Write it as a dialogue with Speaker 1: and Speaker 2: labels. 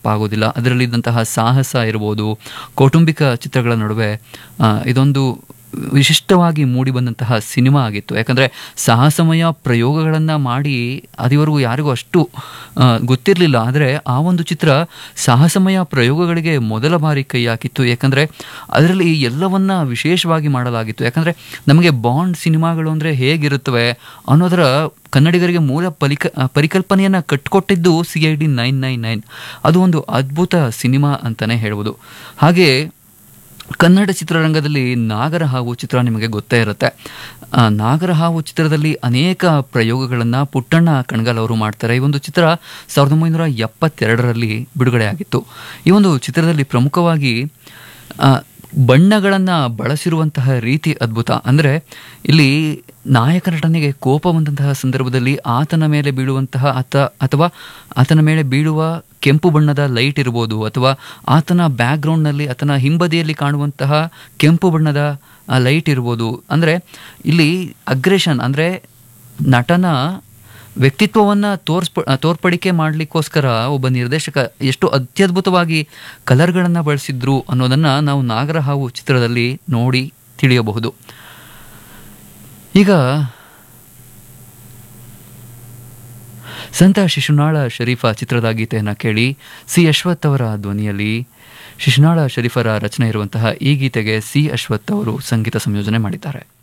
Speaker 1: ತಪ್ಪಾಗೋದಿಲ್ಲ ಅದರಲ್ಲಿದ್ದಂತಹ ಸಾಹಸ ಇರ್ಬೋದು ಕೌಟುಂಬಿಕ ಚಿತ್ರಗಳ ನಡುವೆ ಆ, ಇದೊಂದು ವಿಶಿಷ್ಟವಾಗಿ ಮೂಡಿಬಂದಂತಹ ಸಿನಿಮಾ ಆಗಿತ್ತು ಯಾಕಂದರೆ ಸಾಹಸಮಯ ಪ್ರಯೋಗಗಳನ್ನು ಮಾಡಿ ಅದಿವರೆಗೂ ಯಾರಿಗೂ ಅಷ್ಟು ಆ, ಗೊತ್ತಿರಲಿಲ್ಲ ಆದರೆ ಆ ಒಂದು ಚಿತ್ರ ಸಾಹಸಮಯ ಪ್ರಯೋಗಗಳಿಗೆ ಮೊದಲ ಬಾರಿ ಕೈ ಹಾಕಿತ್ತು ಯಾಕಂದರೆ ಅದರಲ್ಲಿ ಎಲ್ಲವನ್ನ ವಿಶೇಷವಾಗಿ ಮಾಡಲಾಗಿತ್ತು ಯಾಕಂದರೆ ನಮಗೆ ಬಾಂಡ್ ಸಿನಿಮಾಗಳು ಅಂದರೆ ಹೇಗಿರುತ್ತವೆ ಅನ್ನೋದರ ಕನ್ನಡಿಗರಿಗೆ ಮೂಲ ಪರಿಕ ಪರಿಕಲ್ಪನೆಯನ್ನು ಕಟ್ಟಿಕೊಟ್ಟಿದ್ದು C I D nine nine nine ಅದು ಒಂದು ಅದ್ಭುತ ಸಿನಿಮಾ ಅಂತಲೇ ಹೇಳ್ಬೋದು ಹಾಗೆ ಕನ್ನಡ ಚಿತ್ರರಂಗದಲ್ಲಿ ನಾಗರಹಾವು ಚಿತ್ರ ನಿಮಗೆ ಗೊತ್ತೇ ಇರುತ್ತೆ ಆ, ನಾಗರಹಾವು ಚಿತ್ರದಲ್ಲಿ ಅನೇಕ ಪ್ರಯೋಗಗಳನ್ನು ಪುಟ್ಟಣ್ಣ ಕಣಗಾಲ್ ಅವರು ಮಾಡ್ತಾರೆ ಈ ಒಂದು ಚಿತ್ರ ಸಾವಿರದ ಒಂಬೈನೂರ ಎಪ್ಪತ್ತೆರಡರಲ್ಲಿ ಬಿಡುಗಡೆಯಾಗಿತ್ತು ಈ ಒಂದು ಚಿತ್ರದಲ್ಲಿ ಪ್ರಮುಖವಾಗಿ ಆ, ಬಣ್ಣಗಳನ್ನು ಬಳಸಿರುವಂತಹ ರೀತಿ ಅದ್ಭುತ ಅಂದರೆ ಇಲ್ಲಿ ನಾಯಕ ನಟನಿಗೆ ಕೋಪ ಬಂದಂತಹ ಸಂದರ್ಭದಲ್ಲಿ ಆತನ ಮೇಲೆ ಬೀಳುವಂತಹ ಅಥ ಅಥವಾ ಆತನ ಮೇಲೆ ಬೀಳುವ ಕೆಂಪು ಬಣ್ಣದ ಲೈಟ್ ಇರ್ಬೋದು ಅಥವಾ ಆತನ ಬ್ಯಾಕ್ಗ್ರೌಂಡ್ನಲ್ಲಿ ಆತನ ಹಿಂಬದಿಯಲ್ಲಿ ಕಾಣುವಂತಹ ಕೆಂಪು ಬಣ್ಣದ ಲೈಟ್ ಇರ್ಬೋದು ಅಂದರೆ ಇಲ್ಲಿ ಅಗ್ರೆಷನ್ ಅಂದರೆ ನಟನ ವ್ಯಕ್ತಿತ್ವವನ್ನು ತೋರ್ಸ್ಪ ತೋರ್ಪಡಿಕೆ ಮಾಡಲಿಕ್ಕೋಸ್ಕರ ಒಬ್ಬ ನಿರ್ದೇಶಕ ಎಷ್ಟು ಅತ್ಯದ್ಭುತವಾಗಿ ಕಲರ್ಗಳನ್ನು ಬಳಸಿದ್ರು ಅನ್ನೋದನ್ನು ನಾವು ನಾಗರಹಾವು ಚಿತ್ರದಲ್ಲಿ ನೋಡಿ ತಿಳಿಯಬಹುದು ಈಗ ಸಂತ ಶಿಶುನಾಳ ಶರೀಫ ಚಿತ್ರದ ಗೀತೆಯನ್ನು ಕೇಳಿ ಸಿ ಅಶ್ವಥ್ ಅವರ ಧ್ವನಿಯಲ್ಲಿ ಶಿಶುನಾಳ ಶರೀಫರ ರಚನೆ ಇರುವಂತಹ ಈ ಗೀತೆಗೆ ಸಿ ಅಶ್ವಥ್ ಅವರು ಸಂಗೀತ ಸಂಯೋಜನೆ ಮಾಡಿದ್ದಾರೆ